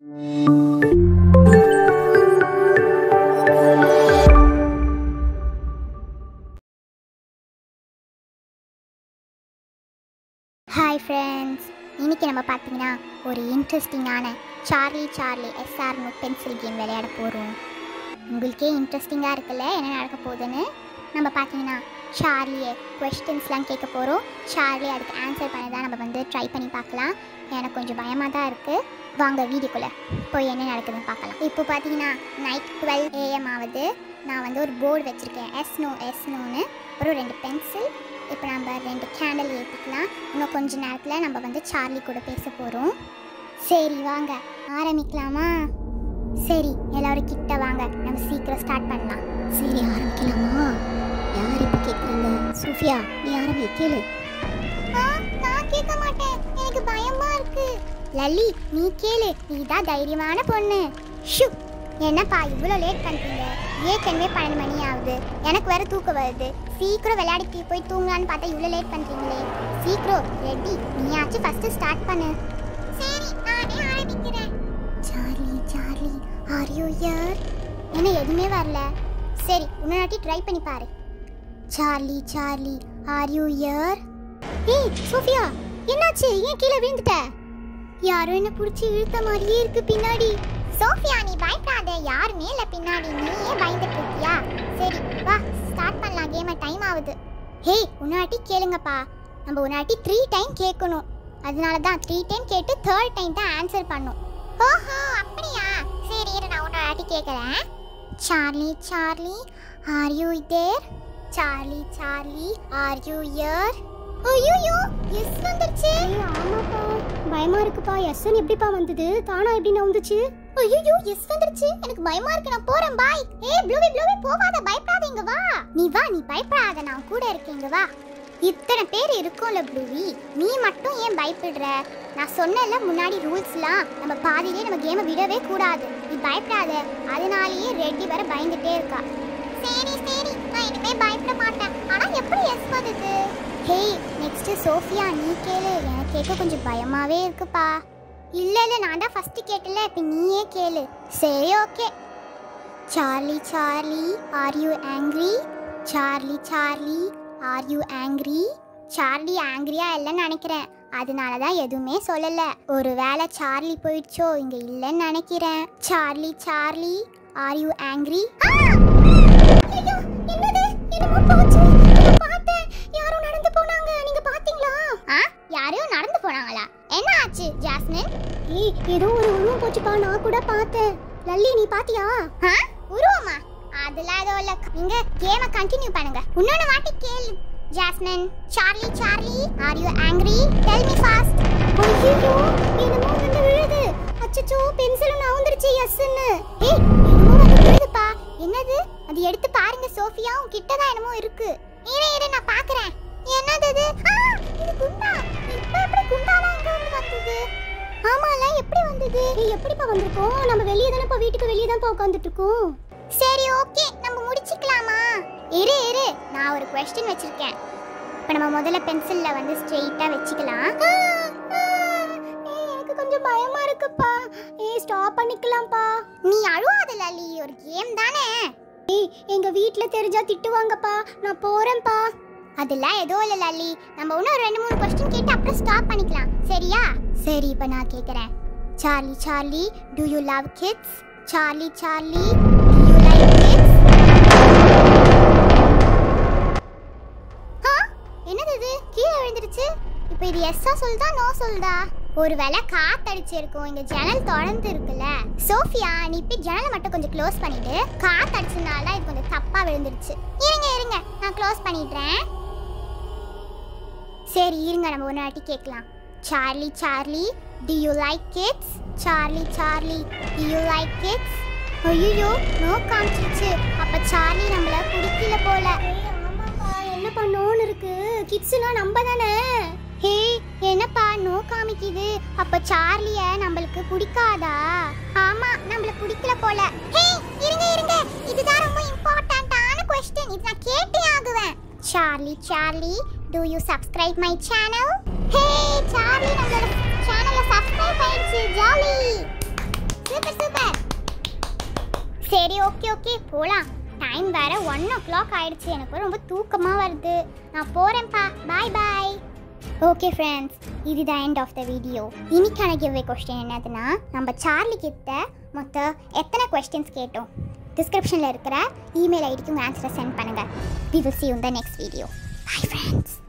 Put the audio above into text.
hi friends இன்னைக்கு நம்ம பார்த்தீங்கன்னா ஒரு இன்ட்ரெஸ்டிங்கான சார்லி சார்லி எஸ்ஆர் நோட் பென்சில் கேம் விளையாட போகிறோம் உங்களுக்கே இன்ட்ரெஸ்டிங்காக இருக்குல்ல என்ன நடக்க போகுதுன்னு நம்ம பார்த்தீங்கன்னா சார்லியை கொஸ்டின்ஸ்லாம் கேட்க போகிறோம் சார்லி அதுக்கு ஆன்சர் பண்ண தான் நம்ம வந்து ட்ரை பண்ணி பார்க்கலாம் எனக்கு கொஞ்சம் பயமாக தான் இருக்குது வாங்க வீடியோக்குள்ளே போய் என்ன நடக்குதுன்னு பார்க்கலாம் இப்போ பார்த்தீங்கன்னா நைட் டுவெல் ஏஎம் ஆகுது நான் வந்து ஒரு போர்டு வச்சுருக்கேன் எஸ் நோ எஸ் நோன்னு அப்புறம் ரெண்டு பென்சில் இப்போ நம்ம ரெண்டு கேண்டில் ஏற்றிக்கலாம் இன்னும் கொஞ்ச நேரத்தில் நம்ம வந்து சார்லி கூட பேச போகிறோம் சரி வாங்க ஆரம்பிக்கலாமா சரி எல்லாரும் கிட்ட வாங்க நம்ம சீக்கிரம் ஸ்டார்ட் பண்ணலாம் சரி ஆரம்பிக்கலாமா யார் இப்போ கேட்குறீங்க சூஃபியா நீ ஆரம்பி கேளு நான் கேட்க மாட்டேன் எனக்கு பயமா இருக்கு லல்லி நீ கேளு நீ தான் தைரியமான பொண்ணு ஷூ என்னப்பா இவ்வளோ லேட் பண்ணுறீங்க ஏற்கனவே பன்னெண்டு மணி ஆகுது எனக்கு வேற தூக்கம் வருது சீக்கிரம் விளையாடிட்டு போய் தூங்கலான்னு பார்த்தா இவ்வளோ லேட் பண்ணுறீங்களே சீக்கிரம் ரெடி நீயாச்சும் ஃபஸ்ட்டு ஸ்டார்ட் பண்ணு சரி நானே ஆரம்பிக்கிறேன் Charlie Charlie are you here என்ன எதுவுமே வரல சரி இன்னொரு ட்ரை பண்ணி பாரு Charlie Charlie are you here ஏய் சோஃபியா என்னாச்சு ஏன் கீழே விழுந்துட்ட யாரோ என்ன புடிச்சு இழுத்த மாதிரியே இருக்கு பின்னாடி சோஃபியா நீ பயப்படாத யாருமே இல்ல பின்னாடி நீயே பயந்துட்டு இருக்கியா சரி வா ஸ்டார்ட் பண்ணலாம் கேம டைம் ஆகுது ஹேய் உன்னாட்டி கேளுங்கப்பா நம்ம உன்னாட்டி த்ரீ டைம் கேட்கணும் அதனால தான் த்ரீ டைம் கேட்டு தேர்ட் டைம் தான் ஆன்சர் பண்ணும் ஓஹோ அப்படியா சரி இரு நான் உன்னோட வாட்டி கேட்குறேன் Charlie Charlie are you there Charlie Charlie are you here ஐயோ எஸ் வந்துருச்சு ஆமாப்பா பயமா இருக்குப்பா எஸ்ன்னு எப்படிப்பா வந்தது தானா எப்படி வந்துச்சு ஐயோ எஸ் வந்துருச்சு எனக்கு பயமா இருக்கு நான் போறேன் பாய் ஏய் ப்ளூவி ப்ளூவி போகாத பயப்படாத இங்க வா நீ வா நீ பயப்படாத நான் கூட இருக்கேன் இங்க வா இத்தனை பேர் இருக்கோம்ல ப்ளூவி நீ மட்டும் ஏன் பயப்படுற நான் சொன்னேன்ல முன்னாடி ரூல்ஸ்லாம் நம்ம பாதியிலே நம்ம கேமை விடவே கூடாது நீ பயப்படாத அதனாலேயே ரெட்டி வர பயந்துட்டே இருக்கா சரி சரி நான் இனிமே பயப்பட மாட்டேன் ஆனா எப்படி எஸ் வருது ஹேய் நெக்ஸ்ட் சோஃபியா நீ கேளு எனக்கு கேட்க கொஞ்சம் பயமாவே இருக்குப்பா இல்ல இல்ல நான் தான் ஃபர்ஸ்ட் கேட்டல இப்ப நீயே கேளு சரி okay Charlie Charlie are you angry Charlie Charlie are you angry Charlie ஆங்கிரியா இல்லைன்னு நினைக்கிறேன் அதனால தான் எதுவுமே சொல்லல ஒருவேளை சார்லி போயிடுச்சோ இங்க இல்லைன்னு நினைக்கிறேன் Charlie Charlie are you angry என்னது என்னமோ போச்சு நான் பார்த்தேன் யாரோ நடந்து போனாங்க நீங்க பாத்தீங்களா ஆ யாரையோ நடந்து போனாங்களா என்ன ஆச்சு ஜாஸ்மின் ஏய் ஏதோ ஒரு உருவம் போச்சுப்பா நான் கூட பார்த்தேன் லல்லி நீ பாத்தியா ஆ உருவமா அதெல்லாம் ஏதோ இல்ல நீங்க கேம கண்டினியூ பண்ணுங்க இன்னொன்னு வாட்டி கேளு Jasmine Charlie Charlie are you angry tell me fast ஐயோ என்னமோ வந்து விழுது அச்சச்சோ பென்சிலும் நவுந்துருச்சு எஸ்ன்னு ஏய் என்னமோ வந்து விழுதுப்பா என்னது அது எடுத்து பாருங்க சோஃபியா உன் கிட்ட தான் என்னமோ இருக்கு இரு இரு நான் பாக்குறேன் என்னது இது ஆ, இது குண்டா இப்ப எப்படி குண்டாலாம் இங்க வந்து வந்தது ஆமால எப்படி வந்தது ஏய் எப்படிப்பா வந்திருக்கோம் நம்ம வெளிய தானே போ வீட்டுக்கு வெளிய தான் போ உட்கார்ந்துட்டு இருக்கோம் சரி ஓகே நம்ம முடிச்சுக்கலாமா இரு இரு நான் ஒரு கொஸ்டின் வச்சிருக்கேன் இப்போ நம்ம முதல்ல பென்சில்ல வந்து ஸ்ட்ரெயிட்டா வச்சுக்கலாம் எனக்கு கொஞ்சம் பயமா இருக்குப்பா ஏய் ஸ்டாப் பண்ணிக்கலாம்ப்பா நீ அழுவாத லலி ஒரு கேம் தானே ஏய் எங்க வீட்ல தெரிஞ்சா திட்டுவாங்கப்பா நான் போறேன்ப்பா அதெல்லாம் எதுவும் இல்லை லல்லி நம்ம இன்னும் ரெண்டு மூணு கொஸ்டின் கேட்டு அப்புறம் ஸ்டாப் பண்ணிக்கலாம் சரியா சரி இப்போ நான் கேட்குறேன் Charlie Charlie do you love kids Charlie Charlie do you like kids ஆ என்னது இது கீழே விழுந்துருச்சு இப்போ இது எஸ்ஸா சொல்லுதா நோ சொல்லுதா ஒருவேளை காத்தடிச்சிருக்கும் இங்க ஜன்னல் தொடர்ந்து இருக்குல்ல சோஃபியா நீ இப்ப ஜன்னலை மட்டும் கொஞ்சம் க்ளோஸ் பண்ணிட்டு காத்தடிச்சனால இது கொஞ்சம் தப்பா விழுந்துருச்சு இருங்க இருங்க நான் க்ளோஸ் பண்ணிடுறேன் சரி இருங்க நம்ம ஒரு வாட்டி கேட்கலாம் Charlie Charlie do you like kids Charlie Charlie do you like kids ஐயோ நோ காமிச்சிருச்சு அப்ப சார்லி நம்மள பிடிக்கல போல என்ன பண்ணோன்னு இருக்கு கிட்ஸ்னா நம்ம தானே ஹே என்னப்பா நோ காமிக்குது அப்ப சார்லிய நம்மளுக்கு பிடிக்காதா ஆமா நம்மள பிடிக்கல போல ஹே இருங்க இருங்க இதுதான் ரொம்ப இம்பார்ட்டன்ட்டான கொஸ்டின் இது நான் கேட்டே ஆகுவேன் Charlie Charlie do you subscribe my channel hey Charlie நம்மளோட சேனலை சப்ஸ்கிரைப் ஆயிடுச்சு ஜாலி ஓகே ஓகே போகலாம் டைம் வேற ஒன் ஓ கிளாக் ஆயிடுச்சு எனக்கு ரொம்ப தூக்கமாக வருது நான் போகிறேன்ப்பா பாய் பாய் ஓகே ஃப்ரெண்ட்ஸ் இதுதான் எண்ட் ஆஃப் த வீடியோ இன்னைக்கான கிவ்வே கொஸ்டின் என்னதுன்னா நம்ம சார்லி கிட்ட மொத்தம் எத்தனை கொஸ்டின்ஸ் கேட்டோம் டிஸ்கிரிப்ஷனில் இருக்கிற இமெயில் ஐடிக்கு ஆன்சரை சென்ட் பண்ணுங்கள் வி வில் சி இந்த நெக்ஸ்ட் வீடியோ பை ஃப்ரெண்ட்ஸ்